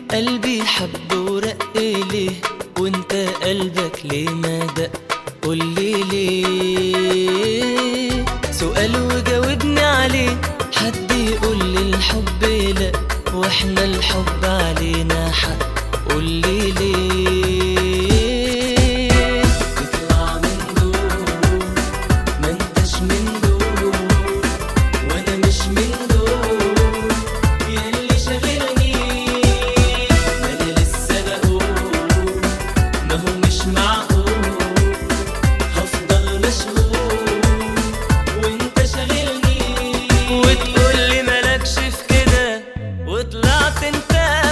قلبي حب ورق ليه وانت قلبك ليه ما دق قولي ليه سؤال وجاوبني عليه حد يقول لي الحب لا واحنا الحب علينا حق قولي ليه تطلع من دول ما انتش من دول وانا مش من دول ياللي شاغلني ما انا لسه بقول ما هو مش معقول هفضل مشغول وانت شاغلني وتقول لي مالكش في كده وطلعت انت